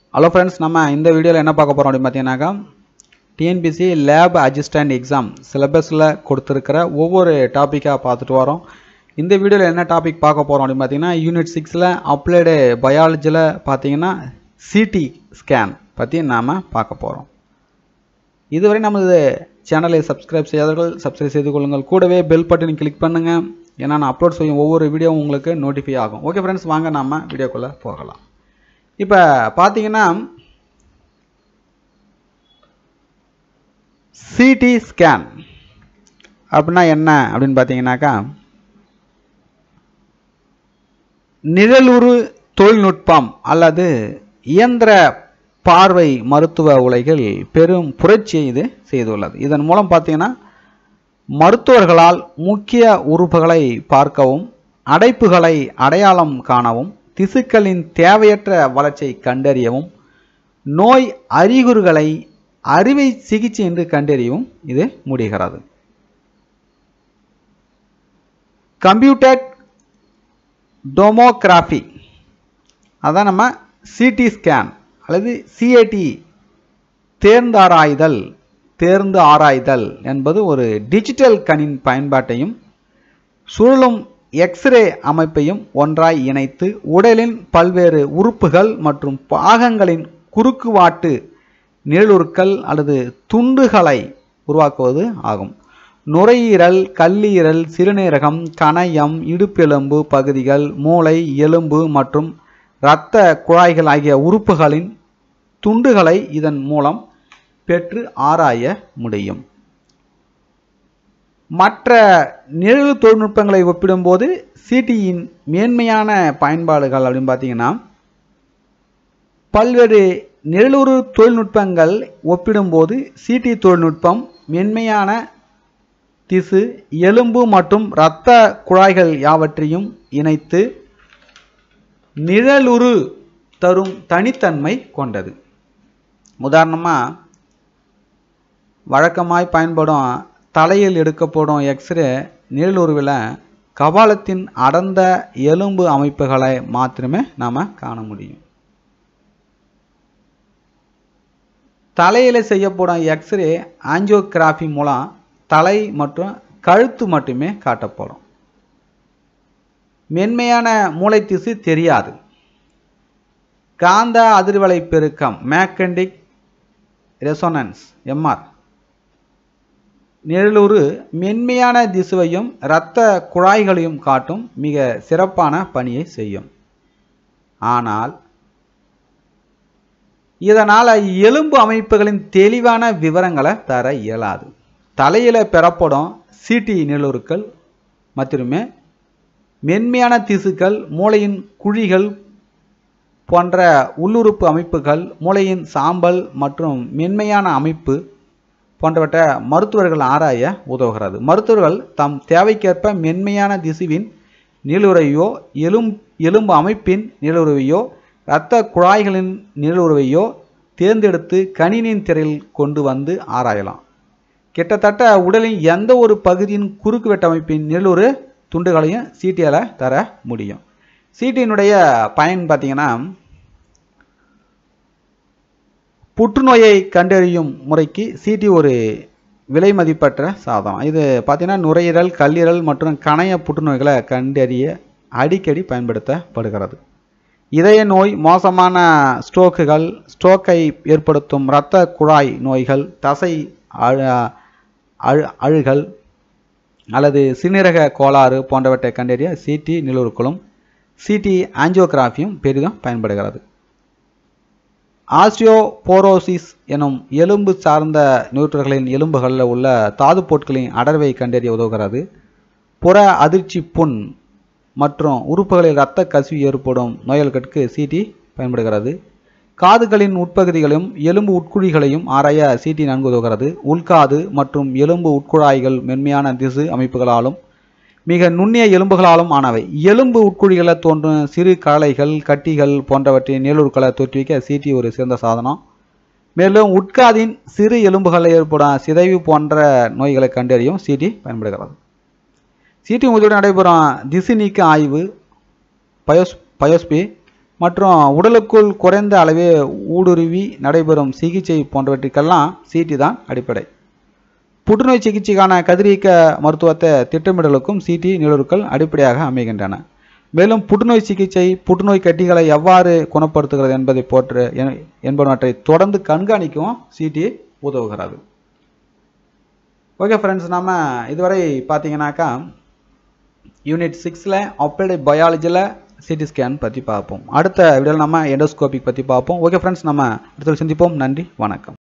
hello friends நம்ம இந்த வீடியோவில் என்ன பார்க்க போகிறோம் அப்படின்னு பார்த்தீங்கன்னாக்கா டிஎன்பிசி லேப் அசிஸ்டன்ட் எக்ஸாம் சிலபஸில் கொடுத்துருக்கிற ஒவ்வொரு டாப்பிக்காக பார்த்துட்டு வரோம் இந்த வீடியோவில் என்ன டாபிக் பார்க்க போகிறோம் அப்படின்னு பார்த்தீங்கன்னா யூனிட் சிக்ஸில் அப்ளைடு பயாலஜியில் பார்த்தீங்கன்னா சிடி ஸ்கேன் பற்றி நாம் பார்க்க போகிறோம் இதுவரை நமது சேனலை சப்ஸ்கிரைப் செய்யாதவர்கள் சப்ஸ்கிரைப் செய்து கொள்ளுங்கள் கூடவே பெல் பட்டனை கிளிக் பண்ணுங்கள் ஏன்னா நான் அப்லோட் செய்யும் ஒவ்வொரு வீடியோவும் உங்களுக்கு நோட்டிஃபை ஆகும் ஓகே ஃப்ரெண்ட்ஸ் வாங்க நம்ம வீடியோக்குள்ளே போகலாம் இப்போ பார்த்தீங்கன்னா சிடி ஸ்கேன் அப்படின்னா என்ன அப்படின்னு பார்த்தீங்கன்னாக்கா நிழலுறு தொழில்நுட்பம் அல்லது இயந்திர பார்வை மருத்துவ உலகில் பெரும் புரட்சியை இது செய்துள்ளது இதன் மூலம் பார்த்தீங்கன்னா மருத்துவர்களால் முக்கிய உறுப்புகளை பார்க்கவும் அடைப்புகளை அடையாளம் காணவும் திசுக்களின் தேவையற்ற வளர்ச்சியை கண்டறியவும் நோய் அறிகுறிகளை அறுவை சிகிச்சை என்று கண்டறியவும் இது முடிகிறது கம்ப்யூட்டர் டொமோகிராஃபி அதான் நம்ம சிடி ஸ்கேன் அல்லது சிஏடி தேர்ந்தாராய்தல் தேர்ந்து ஆராய்தல் என்பது ஒரு டிஜிட்டல் கணின் பயன்பாட்டையும் சுழலும் எக்ஸ்ரே அமைப்பையும் ஒன்றாய் இணைத்து உடலின் பல்வேறு உறுப்புகள் மற்றும் பாகங்களின் குறுக்குவாட்டு நிழலுருக்கள் அல்லது துண்டுகளை உருவாக்குவது ஆகும் நுரையீரல் கல்லீரல் சிறுநீரகம் கணையம் இடுப்பெலும்பு பகுதிகள் மூளை எலும்பு மற்றும் இரத்த குழாய்கள் ஆகிய உறுப்புகளின் துண்டுகளை இதன் மூலம் பெற்று ஆராய முடியும் மற்ற நிழல் தொழில்நுட்பங்களை ஒப்பிடும்போது சிடியின் மேன்மையான பயன்பாடுகள் அப்படின்னு பார்த்தீங்கன்னா பல்வேறு நிழலுறு தொழில்நுட்பங்கள் ஒப்பிடும்போது சிடி தொழில்நுட்பம் மென்மையான திசு எலும்பு மற்றும் இரத்த குழாய்கள் யாவற்றையும் இணைத்து நிழலுறு தரும் தனித்தன்மை கொண்டது உதாரணமாக வழக்கமாய் பயன்படும் தலையில் எடுக்கப்படும் எக்ஸ்ரே நிழலுருவில் கபாலத்தின் அடர்ந்த எலும்பு அமைப்புகளை மாத்திரமே நாம் காண முடியும் தலையில் செய்யப்படும் எக்ஸ்ரே ஆஞ்சியோகிராஃபி மூலம் தலை மற்றும் கழுத்து மட்டுமே காட்டப்படும் மென்மையான மூளைத்திசு தெரியாது காந்த அதிர்வலை பெருக்கம் மேக்கண்டிக் ரெசோனன்ஸ் எம்ஆர் நிழலுறு மென்மையான திசுவையும் இரத்த குழாய்களையும் காட்டும் மிக சிறப்பான பணியை செய்யும் ஆனால் இதனால் எலும்பு அமைப்புகளின் தெளிவான விவரங்களை தர இயலாது தலையில் பெறப்படும் சிடி நிழலுருக்கள் மட்டுமே மென்மையான திசுக்கள் மூளையின் குழிகள் போன்ற உள்ளுறுப்பு அமைப்புகள் மூளையின் சாம்பல் மற்றும் மென்மையான அமைப்பு போன்றவற்றை மருத்துவர்கள் ஆராய உதவுகிறது மருத்துவர்கள் தம் தேவைக்கேற்ப மென்மையான திசுவின் நீளுரையோ எலும் எலும்பு அமைப்பின் நீளுறவையோ இரத்த குழாய்களின் நீளுறவையோ தேர்ந்தெடுத்து கணினியின் திரையில் கொண்டு வந்து ஆராயலாம் கிட்டத்தட்ட உடலின் எந்த ஒரு பகுதியின் குறுக்கு வெட்டமைப்பின் நிழலுறு துண்டுகளையும் சிடியால் தர முடியும் சிடியினுடைய பயன் பார்த்தீங்கன்னா புற்றுநோயை கண்டறியும் முறைக்கு சிடி ஒரு விலை மதிப்பற்ற சாதனம் இது பார்த்தீங்கன்னா நுரையீரல் கல்லீரல் மற்றும் கணைய புற்றுநோய்களை கண்டறிய அடிக்கடி பயன்படுத்தப்படுகிறது இதய நோய் மோசமான ஸ்ட்ரோக்குகள் ஸ்ட்ரோக்கை ஏற்படுத்தும் இரத்த குழாய் நோய்கள் தசை அழு அழு அழுகல் அல்லது சிறுநீரக கோளாறு போன்றவற்றை கண்டறிய சிடி நிலவுருக்களும் சிடி ஆஞ்சியோகிராஃபியும் பெரிதும் பயன்படுகிறது ஆஸ்டியோபோரோசிஸ் எனும் எலும்பு சார்ந்த நியூட்ரர்களின் எலும்புகளில் உள்ள தாது பொருட்களின் அடர்வை கண்டறிய உதவுகிறது புற அதிர்ச்சி புண் மற்றும் உறுப்புகளில் இரத்த கசிவு ஏற்படும் நோய்களுக்கு சிடி பயன்படுகிறது காதுகளின் உட்பகுதிகளையும் எலும்பு உட்குழிகளையும் ஆராய சிடி நன்கு உதவுகிறது உள்காது மற்றும் எலும்பு உட்குழாய்கள் மென்மையான திசு அமைப்புகளாலும் மிக நுண்ணிய எலும்புகளாலும் ஆனவை எலும்பு உட்குழிகளில் தோன்றும் சிறு களைகள் கட்டிகள் போன்றவற்றின் நிழலுருக்களை தோற்றுவிக்க சிடி ஒரு சிறந்த சாதனம் மேலும் உட்காதின் சிறு எலும்புகளில் ஏற்படும் சிதைவு போன்ற நோய்களை கண்டறியும் சிடி பயன்படுகிறது சிடி உதவியுடன் நடைபெறும் திசு நீக்க ஆய்வு பயோஸ் பயோஸ்பி மற்றும் உடலுக்குள் குறைந்த அளவே ஊடுருவி நடைபெறும் சிகிச்சை போன்றவற்றிற்கெல்லாம் சிடி தான் அடிப்படை புற்றுநோய் சிகிச்சைக்கான கதிரியக்க மருத்துவத்தை திட்டமிடலுக்கும் சிடி நிலவுகள் அடிப்படையாக அமைகின்றன மேலும் புற்றுநோய் சிகிச்சை புற்றுநோய் கட்டிகளை எவ்வாறு குணப்படுத்துகிறது என்பதை போன்று என்- என்பனவற்றை தொடர்ந்து கண்காணிக்கவும் சிடி உதவுகிறது ஓகே ஃப்ரெண்ட்ஸ் நம்ம இதுவரை பார்த்தீங்கன்னாக்கா யூனிட் சிக்ஸில் அப்ளைடு பயாலஜியில் சிடி ஸ்கேன் பற்றி பார்ப்போம் அடுத்த வீடியோவில் நம்ம எண்டோஸ்கோபிக் பற்றி பார்ப்போம் ஓகே ஃப்ரெண்ட்ஸ் நம்ம அடுத்த சந்திப்போம் நன்றி வணக்கம்